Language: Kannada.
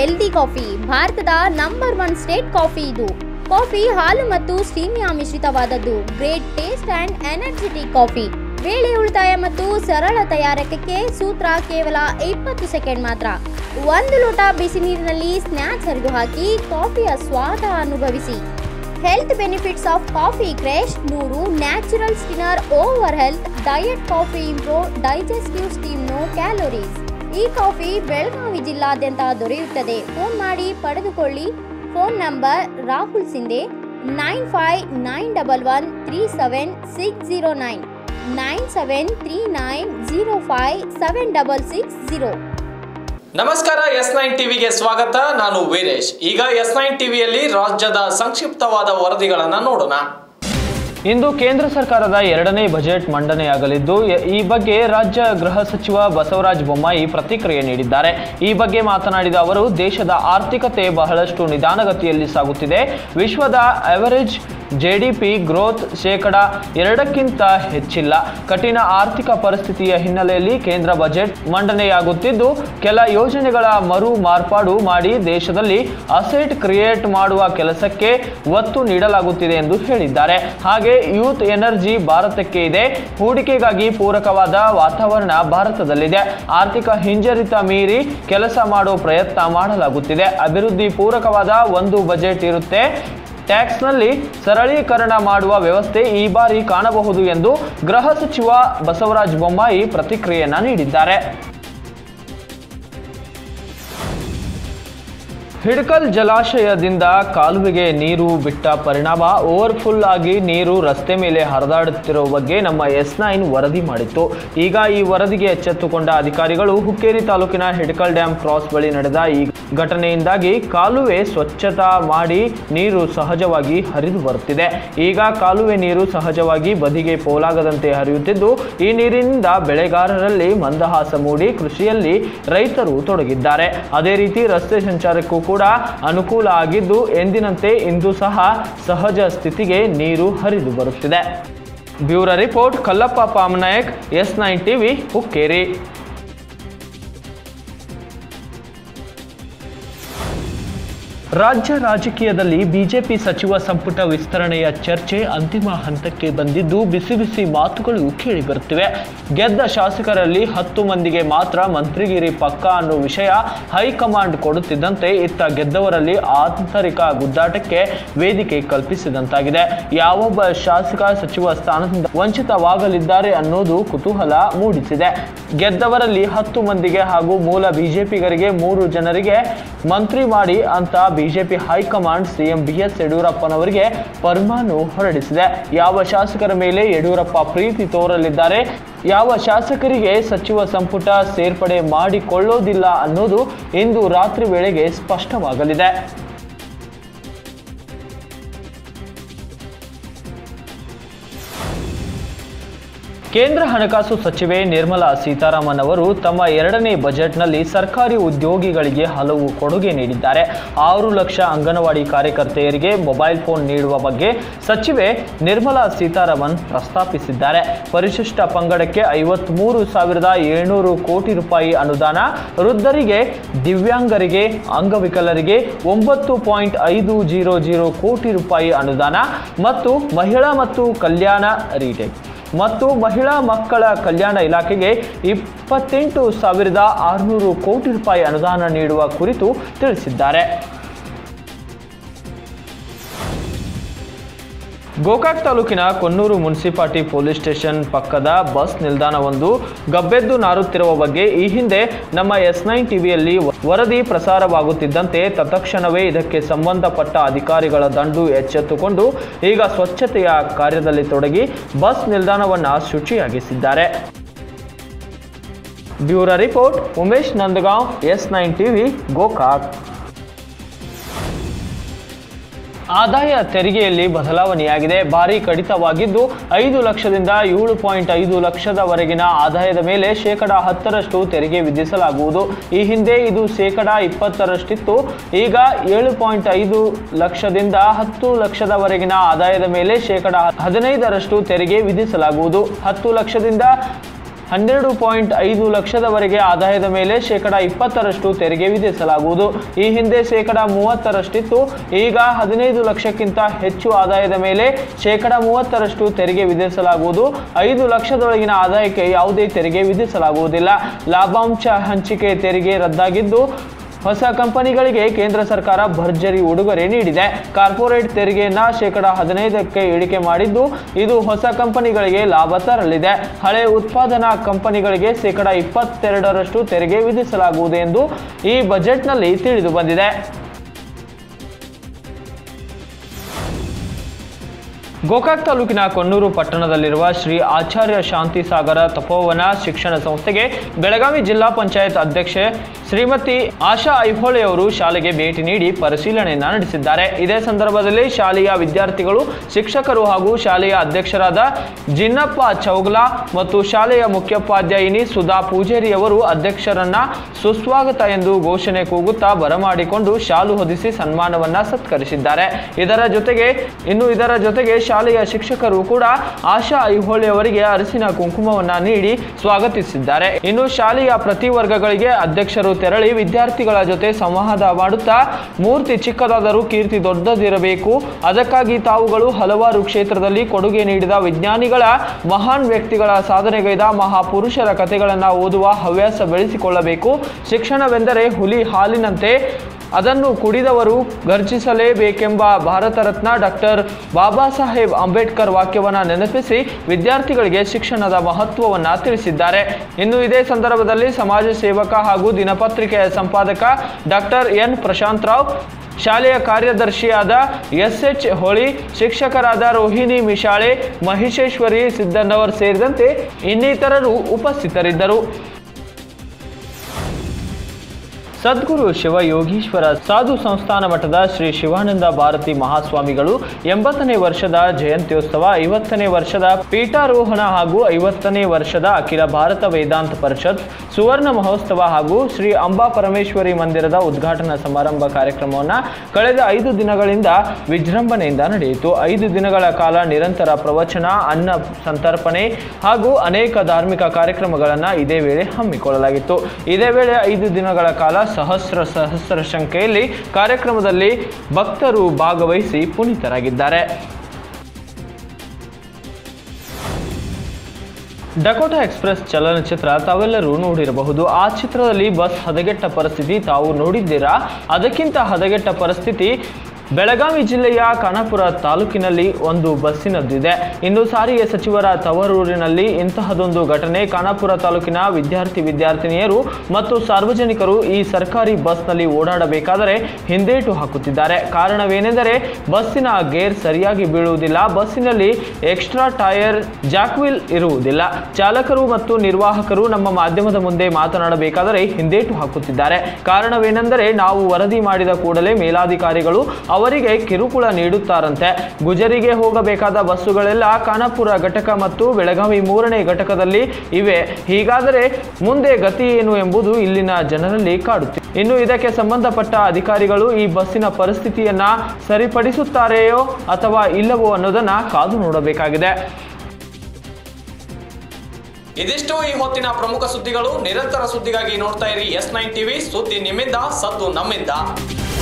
ಹೆಲ್ದಿ ಕಾಫಿ ಭಾರತದ ನಂಬರ್ ಒನ್ ಸ್ಟೇಟ್ ಕಾಫಿ ಇದು ಕಾಫಿ ಹಾಲು ಮತ್ತು ಸ್ಟೀಮಿಯಾ ಮಿಶ್ರಿತವಾದದ್ದು great taste and energetic coffee ವೇಳೆ ಉಳಿತಾಯ ಮತ್ತು ಸರಳ ತಯಾರಕಕ್ಕೆ ಸೂತ್ರ ಕೇವಲ ಇಪ್ಪತ್ತು ಸೆಕೆಂಡ್ ಮಾತ್ರ ಒಂದು ಲೋಟ ಬಿಸಿ ನೀರಿನಲ್ಲಿ ಸ್ನ್ಯಾಕ್ಸ್ ಹರಿದು ಹಾಕಿ ಕಾಫಿಯ ಸ್ವಾದ ಅನುಭವಿಸಿ ಹೆಲ್ತ್ ಬೆನಿಫಿಟ್ಸ್ ಆಫ್ ಕಾಫಿ ಕ್ರೇಶ್ ನೂರು natural sweetener over health diet coffee improve digestive system no calories ಈ ಕಾಫಿ ಬೆಳಗಾವಿ ಜಿಲ್ಲಾದ್ಯಂತ ದೊರೆಯುತ್ತದೆ ಫೋನ್ ಮಾಡಿ ಪಡೆದುಕೊಳ್ಳಿ phone number Rahul Shinde nine five nine double one three seven six zero nine nine seven three nine zero five seven double six zero ನಮಸ್ಕಾರ ಎಸ್ ನೈನ್ ಟಿವಿಗೆ ಸ್ವಾಗತ ನಾನು ವೀರೇಶ್ ಈಗ ಎಸ್ ನೈನ್ ಟಿವಿಯಲ್ಲಿ ರಾಜ್ಯದ ಸಂಕ್ಷಿಪ್ತವಾದ ವರದಿಗಳನ್ನು ನೋಡೋಣ ಇಂದು ಕೇಂದ್ರ ಸರ್ಕಾರದ ಎರಡನೇ ಬಜೆಟ್ ಮಂಡನೆಯಾಗಲಿದ್ದು ಎ- ಈ ಬಗ್ಗೆ ರಾಜ್ಯ ಗೃಹ ಸಚಿವ ಬಸವರಾಜ ಬೊಮ್ಮಾಯಿ ಪ್ರತಿಕ್ರಿಯೆ ನೀಡಿದ್ದಾರೆ ಈ ಬಗ್ಗೆ ಮಾತನಾಡಿದ ಅವರು ದೇಶದ ಆರ್ಥಿಕತೆ ಬಹಳಷ್ಟು ನಿಧಾನಗತಿಯಲ್ಲಿ ಸಾಗುತ್ತಿದೆ ವಿಶ್ವದ ಅವರೇಜ್ ಜೆಡಿಪಿ ಗ್ರೋತ್ ಶೇಕಡ ಎರಡಕ್ಕಿಂತ ಹೆಚ್ಚಿಲ್ಲ ಕಠಿಣ ಆರ್ಥಿಕ ಪರಿಸ್ಥಿತಿಯ ಹಿನ್ನೆಲೆಯಲ್ಲಿ ಕೇಂದ್ರ ಬಜೆಟ್ ಮಂಡನೆಯಾಗುತ್ತಿದ್ದು ಕೆಲ ಯೋಜನೆಗಳ ಮರು ಮಾರ್ಪಾಡು ಮಾಡಿ ದೇಶದಲ್ಲಿ ಅಸೆಟ್ ಕ್ರಿಯೇಟ್ ಮಾಡುವ ಕೆಲಸಕ್ಕೆ ಒತ್ತು ನೀಡಲಾಗುತ್ತಿದೆ ಎಂದು ಹೇಳಿದ್ದಾರೆ ಹಾಗೆ ಯೂತ್ ಎನರ್ಜಿ ಭಾರತಕ್ಕೆ ಇದೆ ಹೂಡಿಕೆಗಾಗಿ ಪೂರಕವಾದ ವಾತಾವರಣ ಭಾರತದಲ್ಲಿದೆ ಆರ್ಥಿಕ ಹಿಂಜರಿತ ಮೀರಿ ಕೆಲಸ ಮಾಡೋ ಪ್ರಯತ್ನ ಮಾಡಲಾಗುತ್ತಿದೆ ಅಭಿವೃದ್ಧಿ ಪೂರಕವಾದ ಒಂದು ಬಜೆಟ್ ಇರುತ್ತೆ ಟ್ಯಾಕ್ಸ್ನಲ್ಲಿ ಸರಳೀಕರಣ ಮಾಡುವ ವ್ಯವಸ್ಥೆ ಈ ಬಾರಿ ಕಾಣಬಹುದು ಎಂದು ಗೃಹ ಸಚಿವ ಬಸವರಾಜ ಬೊಮ್ಮಾಯಿ ಪ್ರತಿಕ್ರಿಯೆಯನ್ನ ನೀಡಿದ್ದಾರೆ ಹಿಡಕಲ್ ಜಲಾಶಯದಿಂದ ಕಾಲುವೆಗೆ ನೀರು ಬಿಟ್ಟ ಪರಿಣಾಮ ಓವರ್ಫುಲ್ ಆಗಿ ನೀರು ರಸ್ತೆ ಮೇಲೆ ಹರಿದಾಡುತ್ತಿರುವ ಬಗ್ಗೆ ನಮ್ಮ ಎಸ್ ನೈನ್ ವರದಿ ಮಾಡಿತ್ತು ಈಗ ಈ ವರದಿಗೆ ಎಚ್ಚೆತ್ತುಕೊಂಡ ಅಧಿಕಾರಿಗಳು ಹುಕ್ಕೇರಿ ತಾಲೂಕಿನ ಹಿಡಕಲ್ ಡ್ಯಾಂ ಕ್ರಾಸ್ ಬಳಿ ನಡೆದ ಈ ಘಟನೆಯಿಂದಾಗಿ ಕಾಲುವೆ ಸ್ವಚ್ಛತಾ ಮಾಡಿ ನೀರು ಸಹಜವಾಗಿ ಹರಿದು ಬರುತ್ತಿದೆ ಈಗ ಕಾಲುವೆ ನೀರು ಸಹಜವಾಗಿ ಬದಿಗೆ ಪೋಲಾಗದಂತೆ ಹರಿಯುತ್ತಿದ್ದು ಈ ನೀರಿನಿಂದ ಬೆಳೆಗಾರರಲ್ಲಿ ಮಂದಹಾಸ ಮೂಡಿ ಕೃಷಿಯಲ್ಲಿ ರೈತರು ತೊಡಗಿದ್ದಾರೆ ಅದೇ ರೀತಿ ರಸ್ತೆ ಸಂಚಾರಕ್ಕೂ ಕೂಡ ಅನುಕೂಲ ಆಗಿದ್ದು ಎಂದಿನಂತೆ ಇಂದು ಸಹ ಸಹಜ ಸ್ಥಿತಿಗೆ ನೀರು ಹರಿದು ಬರುತ್ತಿದೆ bureau report Kallappa Pamanayak S nine TV Hukkeri ರಾಜ್ಯ ರಾಜಕೀಯದಲ್ಲಿ ಬಿಜೆಪಿ ಸಚಿವ ಸಂಪುಟ ವಿಸ್ತರಣೆಯ ಚರ್ಚೆ ಅಂತಿಮ ಹಂತಕ್ಕೆ ಬಂದಿದ್ದು ಬಿಸಿ ಬಿಸಿ ಮಾತುಗಳು ಕೇಳಿಬರುತ್ತಿವೆ ಗೆದ್ದ ಶಾಸಕರಲ್ಲಿ ಹತ್ತು ಮಂದಿಗೆ ಮಾತ್ರ ಮಂತ್ರಿಗಿರಿ ಪಕ್ಕ ಅನ್ನೋ ವಿಷಯ ಹೈಕಮಾಂಡ್ ಕೊಡುತ್ತಿದ್ದಂತೆ ಇತ್ತ ಗೆದ್ದವರಲ್ಲಿ ಆಂತರಿಕ ಗುದ್ದಾಟಕ್ಕೆ ವೇದಿಕೆ ಕಲ್ಪಿಸಿದಂತಾಗಿದೆ ಯಾವೊಬ್ಬ ಶಾಸಕ ಸಚಿವ ಸ್ಥಾನದಿಂದ ವಂಚಿತವಾಗಲಿದ್ದಾರೆ ಅನ್ನೋದು ಕುತೂಹಲ ಮೂಡಿಸಿದೆ ಗೆದ್ದವರಲ್ಲಿ ಹತ್ತು ಮಂದಿಗೆ ಹಾಗೂ ಮೂಲ ಬಿಜೆಪಿಗರಿಗೆ ಮೂರು ಜನರಿಗೆ ಮಂತ್ರಿ ಮಾಡಿ ಅಂತ BJP high command CM B S ಯಡಿಯೂರಪ್ಪನವರಿಗೆ ಫರ್ಮಾನು ಹೊರಡಿಸಿದೆ ಯಾವ ಶಾಸಕರ ಮೇಲೆ ಯಡಿಯೂರಪ್ಪ ಪ್ರೀತಿ ತೋರಲಿದ್ದಾರೆ ಯಾವ ಶಾಸಕರಿಗೆ ಸಚಿವ ಸಂಪುಟ ಸೇರ್ಪಡೆ ಮಾಡಿಕೊಳ್ಳೋದಿಲ್ಲ ಅನ್ನೋದು ಇಂದು ರಾತ್ರಿ ವೇಳೆಗೆ ಸ್ಪಷ್ಟವಾಗಲಿದೆ ಕೇಂದ್ರ ಹಣಕಾಸು ಸಚಿವೆ ನಿರ್ಮಲಾ ಸೀತಾರಾಮನ್ ಅವರು ತಮ್ಮ ಎರಡನೇ ಬಜೆಟ್ನಲ್ಲಿ ಸರ್ಕಾರಿ ಉದ್ಯೋಗಿಗಳಿಗೆ ಹಲವು ಕೊಡುಗೆ ನೀಡಿದ್ದಾರೆ ಆರು ಲಕ್ಷ ಅಂಗನವಾಡಿ ಕಾರ್ಯಕರ್ತೆಯರಿಗೆ ಮೊಬೈಲ್ ಫೋನ್ ನೀಡುವ ಬಗ್ಗೆ ಸಚಿವೆ ನಿರ್ಮಲಾ ಸೀತಾರಾಮನ್ ಪ್ರಸ್ತಾಪಿಸಿದ್ದಾರೆ ಪರಿಶಿಷ್ಟ ಪಂಗಡಕ್ಕೆ ಐವತ್ಮೂರು ಸಾವಿರದ ಏಳ್ನೂರು ಕೋಟಿ ರೂಪಾಯಿ ಅನುದಾನ ವೃದ್ಧರಿಗೆ ದಿವ್ಯಾಂಗರಿಗೆ ಅಂಗವಿಕಲರಿಗೆ ಒಂಬತ್ತು ಪಾಯಿಂಟ್ ಐದು ಜೀರೋ ಜೀರೋ ಕೋಟಿ ರೂಪಾಯಿ ಅನುದಾನ ಮತ್ತು ಮಹಿಳಾ ಮತ್ತು ಕಲ್ಯಾಣ ರೀಟೇಕ್ ಮತ್ತು ಮಹಿಳಾ ಮಕ್ಕಳ ಕಲ್ಯಾಣ ಇಲಾಖೆಗೆ ಇಪ್ಪತ್ತೆಂಟು ಸಾವಿರದ ಆರುನೂರು ಕೋಟಿ ರೂಪಾಯಿ ಅನುದಾನ ನೀಡುವ ಕುರಿತು ತಿಳಿಸಿದ್ದಾರೆ ಗೋಕಾಕ್ ತಾಲೂಕಿನ ಕೊನ್ನೂರು ಮುನ್ಸಿಪಾಲಿಟಿ ಪೊಲೀಸ್ ಸ್ಟೇಷನ್ ಪಕ್ಕದ ಬಸ್ ನಿಲ್ದಾಣವೊಂದು ಗಬ್ಬೆದ್ದು ನಾರುತ್ತಿರುವ ಬಗ್ಗೆ ಈ ಹಿಂದೆ ನಮ್ಮ ಎಸ್ ನೈನ್ ಟಿವಿಯಲ್ಲಿ ವರದಿ ಪ್ರಸಾರವಾಗುತ್ತಿದ್ದಂತೆ ತತ್ಕ್ಷಣವೇ ಇದಕ್ಕೆ ಸಂಬಂಧಪಟ್ಟ ಅಧಿಕಾರಿಗಳ ದಂಡು ಎಚ್ಚೆತ್ತುಕೊಂಡು ಈಗ ಸ್ವಚ್ಛತೆಯ ಕಾರ್ಯದಲ್ಲಿ ತೊಡಗಿ ಬಸ್ ನಿಲ್ದಾಣವನ್ನು ಶುಚಿಯಾಗಿಸಿದ್ದಾರೆ bureau report Umesh Nandagaon S nine TV Gokak ಆದಾಯ ತೆರಿಗೆಯಲ್ಲಿ ಬದಲಾವಣೆಯಾಗಿದೆ ಭಾರಿ ಕಡಿತವಾಗಿದ್ದು ಐದು ಲಕ್ಷದಿಂದ ಏಳು ಪಾಯಿಂಟ್ ಐದು ಲಕ್ಷದವರೆಗಿನ ಆದಾಯದ ಮೇಲೆ ಶೇಕಡ ಹತ್ತರಷ್ಟು ತೆರಿಗೆ ವಿಧಿಸಲಾಗುವುದು ಈ ಹಿಂದೆ ಇದು ಶೇಕಡ ಇಪ್ಪತ್ತರಷ್ಟಿತ್ತು ಈಗ ಏಳು ಪಾಯಿಂಟ್ ಐದು ಲಕ್ಷದಿಂದ ಹತ್ತು ಲಕ್ಷದವರೆಗಿನ ಆದಾಯದ ಮೇಲೆ ಶೇಕಡ ಹದಿನೈದರಷ್ಟು ತೆರಿಗೆ ವಿಧಿಸಲಾಗುವುದು ಹತ್ತು ಲಕ್ಷದಿಂದ ಹನ್ನೆರಡು ಪಾಯಿಂಟ್ ಐದು ಲಕ್ಷದವರೆಗೆ ಆದಾಯದ ಮೇಲೆ ಶೇಕಡ ಇಪ್ಪತ್ತರಷ್ಟು ತೆರಿಗೆ ವಿಧಿಸಲಾಗುವುದು ಈ ಹಿಂದೆ ಶೇಕಡ ಮೂವತ್ತರಷ್ಟಿತ್ತು ಈಗ ಹದಿನೈದು ಲಕ್ಷಕ್ಕಿಂತ ಹೆಚ್ಚು ಆದಾಯದ ಮೇಲೆ ಶೇಕಡ ಮೂವತ್ತರಷ್ಟು ತೆರಿಗೆ ವಿಧಿಸಲಾಗುವುದು ಐದು ಲಕ್ಷದೊಳಗಿನ ಆದಾಯಕ್ಕೆ ಯಾವುದೇ ತೆರಿಗೆ ವಿಧಿಸಲಾಗುವುದಿಲ್ಲ ಲಾಭಾಂಶ ಹಂಚಿಕೆ ತೆರಿಗೆ ರದ್ದಾಗಿದ್ದು ಹೊಸ ಕಂಪನಿಗಳಿಗೆ ಕೇಂದ್ರ ಸರ್ಕಾರ ಭರ್ಜರಿ ಉಡುಗೊರೆ ನೀಡಿದೆ ಕಾರ್ಪೊರೇಟ್ ತೆರಿಗೆಯನ್ನ ಶೇಕಡ ಹದಿನೈದಕ್ಕೆ ಇಳಿಕೆ ಮಾಡಿದ್ದು ಇದು ಹೊಸ ಕಂಪನಿಗಳಿಗೆ ಲಾಭ ತರಲಿದೆ ಹಳೆ ಉತ್ಪಾದನಾ ಕಂಪನಿಗಳಿಗೆ ಶೇಕಡ ಇಪ್ಪತ್ತೆರಡರಷ್ಟು ತೆರಿಗೆ ವಿಧಿಸಲಾಗುವುದು ಎಂದು ಈ ಬಜೆಟ್ನಲ್ಲಿ ತಿಳಿದು ಬಂದಿದೆ ಗೋಕಾಕ್ ತಾಲೂಕಿನ ಕೊಣ್ಣೂರು ಪಟ್ಟಣದಲ್ಲಿರುವ ಶ್ರೀ ಆಚಾರ್ಯ ಶಾಂತಿ ಸಾಗರ ತಪೋವನ ಶಿಕ್ಷಣ ಸಂಸ್ಥೆಗೆ ಬೆಳಗಾವಿ ಜಿಲ್ಲಾ ಪಂಚಾಯತ್ ಅಧ್ಯಕ್ಷೆ ಶ್ರೀಮತಿ ಆಶಾ ಐಹೊಳೆ ಅವರು ಶಾಲೆಗೆ ಭೇಟಿ ನೀಡಿ ಪರಿಶೀಲನೆಯನ್ನ ನಡೆಸಿದ್ದಾರೆ ಇದೇ ಸಂದರ್ಭದಲ್ಲಿ ಶಾಲೆಯ ವಿದ್ಯಾರ್ಥಿಗಳು ಶಿಕ್ಷಕರು ಹಾಗೂ ಶಾಲೆಯ ಅಧ್ಯಕ್ಷರಾದ ಜಿನ್ನಪ್ಪ ಚೌಗ್ಲಾ ಮತ್ತು ಶಾಲೆಯ ಮುಖ್ಯೋಪಾಧ್ಯಾಯಿನಿ ಸುಧಾ ಪೂಜಾರಿ ಅವರು ಅಧ್ಯಕ್ಷರನ್ನ ಸುಸ್ವಾಗತ ಎಂದು ಘೋಷಣೆ ಕೂಗುತ್ತಾ ಬರಮಾಡಿಕೊಂಡು ಶಾಲು ಹೊದಿಸಿ ಸನ್ಮಾನವನ್ನ ಸತ್ಕರಿಸಿದ್ದಾರೆ ಇದರ ಜೊತೆಗೆ ಇನ್ನು ಇದರ ಜೊತೆಗೆ ಶಾಲೆಯ ಶಿಕ್ಷಕರು ಕೂಡ ಆಶಾ ಐಹೊಳೆ ಅವರಿಗೆ ಅರಸಿನ ಕುಂಕುಮವನ್ನ ನೀಡಿ ಸ್ವಾಗತಿಸಿದ್ದಾರೆ ಇನ್ನು ಶಾಲೆಯ ಪ್ರತಿ ವರ್ಗಗಳಿಗೆ ಅಧ್ಯಕ್ಷರು ತೆರಳಿ ವಿದ್ಯಾರ್ಥಿಗಳ ಜೊತೆ ಸಂವಾದ ಮಾಡುತ್ತಾ ಮೂರ್ತಿ ಚಿಕ್ಕದಾದರೂ ಕೀರ್ತಿ ದೊಡ್ಡದಿರಬೇಕು ಅದಕ್ಕಾಗಿ ತಾವುಗಳು ಹಲವಾರು ಕ್ಷೇತ್ರದಲ್ಲಿ ಕೊಡುಗೆ ನೀಡಿದ ವಿಜ್ಞಾನಿಗಳ ಮಹಾನ್ ವ್ಯಕ್ತಿಗಳ ಸಾಧನೆಗೈದ ಮಹಾಪುರುಷರ ಕಥೆಗಳನ್ನು ಓದುವ ಹವ್ಯಾಸ ಬೆಳೆಸಿಕೊಳ್ಳಬೇಕು ಶಿಕ್ಷಣವೆಂದರೆ ಹುಲಿ ಹಾಲಿನಂತೆ ಅದನ್ನು ಕುಡಿದವರು ಗರ್ಜಿಸಲೇಬೇಕೆಂಬ ಭಾರತ ರತ್ನ ಡಾಕ್ಟರ್ ಬಾಬಾ ಸಾಹೇಬ್ ಅಂಬೇಡ್ಕರ್ ವಾಕ್ಯವನ್ನು ನೆನಪಿಸಿ ವಿದ್ಯಾರ್ಥಿಗಳಿಗೆ ಶಿಕ್ಷಣದ ಮಹತ್ವವನ್ನು ತಿಳಿಸಿದ್ದಾರೆ ಇನ್ನು ಇದೇ ಸಂದರ್ಭದಲ್ಲಿ ಸಮಾಜ ಸೇವಕ ಹಾಗೂ ದಿನಪತ್ರಿಕೆಯ ಸಂಪಾದಕ ಡಾಕ್ಟರ್ ಎನ್ ಪ್ರಶಾಂತ್ ರಾವ್ ಶಾಲೆಯ ಕಾರ್ಯದರ್ಶಿಯಾದ ಎಸ್ ಎಚ್ ಹೋಳಿ ಶಿಕ್ಷಕರಾದ ರೋಹಿಣಿ ಮಿಶಾಳೆ ಮಹಿಷೇಶ್ವರಿ ಸಿದ್ದಣ್ಣವರ್ ಸೇರಿದಂತೆ ಇನ್ನಿತರರು ಉಪಸ್ಥಿತರಿದ್ದರು ಸದ್ಗುರು ಶಿವಯೋಗೀಶ್ವರ ಸಾಧು ಸಂಸ್ಥಾನ ಮಠದ ಶ್ರೀ ಶಿವಾನಂದ ಭಾರತಿ ಮಹಾಸ್ವಾಮಿಗಳು ಎಂಬತ್ತನೇ ವರ್ಷದ ಜಯಂತ್ಯೋತ್ಸವ ಐವತ್ತನೇ ವರ್ಷದ ಪೀಠಾರೋಹಣ ಹಾಗೂ ಐವತ್ತನೇ ವರ್ಷದ ಅಖಿಲ ಭಾರತ ವೇದಾಂತ ಪರಿಷತ್ ಸುವರ್ಣ ಮಹೋತ್ಸವ ಹಾಗೂ ಶ್ರೀ ಅಂಬಾ ಪರಮೇಶ್ವರಿ ಮಂದಿರದ ಉದ್ಘಾಟನಾ ಸಮಾರಂಭ ಕಾರ್ಯಕ್ರಮವನ್ನು ಕಳೆದ ಐದು ದಿನಗಳಿಂದ ವಿಜೃಂಭಣೆಯಿಂದ ನಡೆಯಿತು ಐದು ದಿನಗಳ ಕಾಲ ನಿರಂತರ ಪ್ರವಚನ ಅನ್ನ ಸಂತರ್ಪಣೆ ಹಾಗೂ ಅನೇಕ ಧಾರ್ಮಿಕ ಕಾರ್ಯಕ್ರಮಗಳನ್ನು ಇದೇ ವೇಳೆ ಹಮ್ಮಿಕೊಳ್ಳಲಾಗಿತ್ತು ಇದೇ ವೇಳೆ ಐದು ದಿನಗಳ ಕಾಲ ಸಹಸ್ರ ಸಹಸ್ರ ಸಂಖ್ಯೆಯಲ್ಲಿ ಕಾರ್ಯಕ್ರಮದಲ್ಲಿ ಭಕ್ತರು ಭಾಗವಹಿಸಿ ಪುನೀತರಾಗಿದ್ದಾರೆ ಡಕೋಟಾ ಎಕ್ಸ್ಪ್ರೆಸ್ ಚಲನಚಿತ್ರ ತಾವೆಲ್ಲರೂ ನೋಡಿರಬಹುದು ಆ ಚಿತ್ರದಲ್ಲಿ ಬಸ್ ಹದಗೆಟ್ಟ ಪರಿಸ್ಥಿತಿ ತಾವು ನೋಡಿದ್ದೀರಾ ಅದಕ್ಕಿಂತ ಹದಗೆಟ್ಟ ಪರಿಸ್ಥಿತಿ ಬೆಳಗಾವಿ ಜಿಲ್ಲೆಯ ಖಾನಾಪುರ ತಾಲೂಕಿನಲ್ಲಿ ಒಂದು ಬಸ್ಸಿನದ್ದಿದೆ ಇನ್ನು ಸಾರಿಗೆ ಸಚಿವರ ತವರೂರಿನಲ್ಲಿ ಇಂತಹದೊಂದು ಘಟನೆ ಖಾನಾಪುರ ತಾಲೂಕಿನ ವಿದ್ಯಾರ್ಥಿ ವಿದ್ಯಾರ್ಥಿನಿಯರು ಮತ್ತು ಸಾರ್ವಜನಿಕರು ಈ ಸರ್ಕಾರಿ ಬಸ್ನಲ್ಲಿ ಓಡಾಡಬೇಕಾದರೆ ಹಿಂದೇಟು ಹಾಕುತ್ತಿದ್ದಾರೆ ಕಾರಣವೇನೆಂದರೆ ಬಸ್ಸಿನ ಗೇರ್ ಸರಿಯಾಗಿ ಬೀಳುವುದಿಲ್ಲ ಬಸ್ಸಿನಲ್ಲಿ ಎಕ್ಸ್ಟ್ರಾ ಟೈರ್ ಜಾಕ್ವಿಲ್ ಇರುವುದಿಲ್ಲ ಚಾಲಕರು ಮತ್ತು ನಿರ್ವಾಹಕರು ನಮ್ಮ ಮಾಧ್ಯಮದ ಮುಂದೆ ಮಾತನಾಡಬೇಕಾದರೆ ಹಿಂದೇಟು ಹಾಕುತ್ತಿದ್ದಾರೆ ಕಾರಣವೇನೆಂದರೆ ನಾವು ವರದಿ ಮಾಡಿದ ಕೂಡಲೇ ಮೇಲಾಧಿಕಾರಿಗಳು ಅವರಿಗೆ ಕಿರುಕುಳ ನೀಡುತ್ತಾರಂತೆ ಗುಜರಿಗೆ ಹೋಗಬೇಕಾದ ಬಸ್ಸುಗಳೆಲ್ಲ ಖಾನಾಪುರ ಘಟಕ ಮತ್ತು ಬೆಳಗಾವಿ ಮೂರನೇ ಘಟಕದಲ್ಲಿ ಇವೆ ಹೀಗಾದರೆ ಮುಂದೆ ಗತಿ ಏನು ಎಂಬುದು ಇಲ್ಲಿನ ಜನರಲ್ಲಿ ಕಾಡುತ್ತಿದೆ ಇನ್ನು ಇದಕ್ಕೆ ಸಂಬಂಧಪಟ್ಟ ಅಧಿಕಾರಿಗಳು ಈ ಬಸ್ಸಿನ ಪರಿಸ್ಥಿತಿಯನ್ನ ಸರಿಪಡಿಸುತ್ತಾರೆಯೋ ಅಥವಾ ಇಲ್ಲವೋ ಅನ್ನೋದನ್ನ ಕಾದು ನೋಡಬೇಕಾಗಿದೆ ಇದಿಷ್ಟು ಈ ಹೊತ್ತಿನ ಪ್ರಮುಖ ಸುದ್ದಿಗಳು ನಿರಂತರ ಸುದ್ದಿಗಾಗಿ ನೋಡ್ತಾ ಇರಿ ಎಸ್ ನೈನ್ ಟಿವಿ ಸುದ್ದಿ ನಿಮ್ಮಿಂದ ಸದ್ದು ನಮ್ಮಿಂದ